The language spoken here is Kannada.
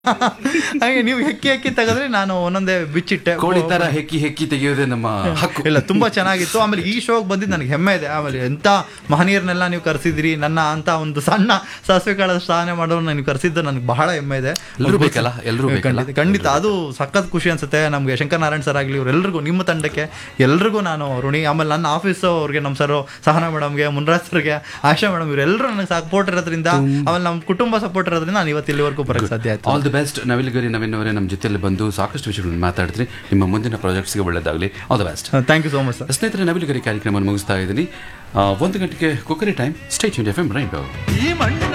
ಹಾಗೆ ನೀವು ಹೆಕ್ಕಿ ಹೆಕ್ಕಿ ತೆಗೆದ್ರೆ ನಾನು ಒಂದೊಂದೇ ಬಿಚ್ಚಿಟ್ಟೆ ಕೋಳಿ ತರ ಹೆಕ್ಕಿ ಹೆಕ್ಕಿ ತೆಗೆಯೋದೇ ನಮ್ಮ ಹಕ್ಕು ಇಲ್ಲ ತುಂಬಾ ಚೆನ್ನಾಗಿತ್ತು ಆಮೇಲೆ ಈ ಶೋಗೆ ಬಂದಿದ್ದು ನನಗೆ ಹೆಮ್ಮೆ ಇದೆ ಆಮೇಲೆ ಎಂತ ಮಹನೀಯರನ್ನೆಲ್ಲ ನೀವು ಕರೆಸಿದ್ರಿ ನನ್ನ ಅಂತ ಒಂದು ಸಣ್ಣ ಸಾಸಿವೆ ಕಾಳದ ಸಾಧನೆ ಮಾಡೋರು ನನಗೆ ಕರೆಸಿದ್ದು ನನಗೆ ಬಹಳ ಹೆಮ್ಮೆ ಇದೆ ಎಲ್ರೂ ಬೇಕಲ್ಲ? ಎಲ್ರೂ ಬೇಕಲ್ಲ? ಖಂಡಿತ ಖಂಡಿತ ಅದು ಸಖತ್ ಖುಷಿ ಅನ್ಸುತ್ತೆ ನಮಗೆ ಶಂಕರ್ ನಾರಾಯಣ್ ಸರ್ ಆಗಲಿ ಇವರೆಲ್ಲರಿಗೂ ನಿಮ್ಮ ತಂಡಕ್ಕೆ ಎಲ್ರಿಗೂ ನಾನು ಋಣಿ ಆಮೇಲೆ ನನ್ನ ಆಫೀಸ್ ಅವ್ರಿಗೆ ನಮ್ಮ ಸರ್ ಸಹನಾ ಮೇಡಮ್ಗೆ ಮುನ್ರಾಜ್ ಸರ್ಗೆ ಆಶಾ ಮೇಡಮ್ ಇವರೆಲ್ಲರೂ ನನಗೆ ಸಪೋರ್ಟ್ ಇರೋದ್ರಿಂದ ಆಮೇಲೆ ನಮ್ಮ ಕುಟುಂಬ ಸಪೋರ್ಟ್ ಇರೋದ್ರಿಂದ ನಾನು ಇವತ್ತು ಇಲ್ಲಿವರೆಗೂ ಬರೋಕ್ಕೆ ಸಾಧ್ಯ ಆಯ್ತು all the best Navilugari Naveen ಅವರೇ ನಮ್ಮ ಜೊತೆಯಲ್ಲಿ ಬಂದು ಸಾಕಷ್ಟು ವಿಷಯಗಳನ್ನು ಮಾತಾಡಿದ್ರಿ ನಿಮ್ಮ ಮುಂದಿನ ಪ್ರಾಜೆಕ್ಟ್ಸ್ಗೆ ಒಳ್ಳೆಯದಾಗಲಿ all the best thank you so much sir ಸ್ನೇಹಿತರೆ ನವಿಲುಗರಿ ಕಾರ್ಯಕ್ರಮವನ್ನು ಮುಗಿಸ್ತಾ ಇದ್ದೀನಿ ಆ, ಒಂದು ಗಂಟೆಗೆ cookery time state F M rain ಈ ಮಣ್ಣು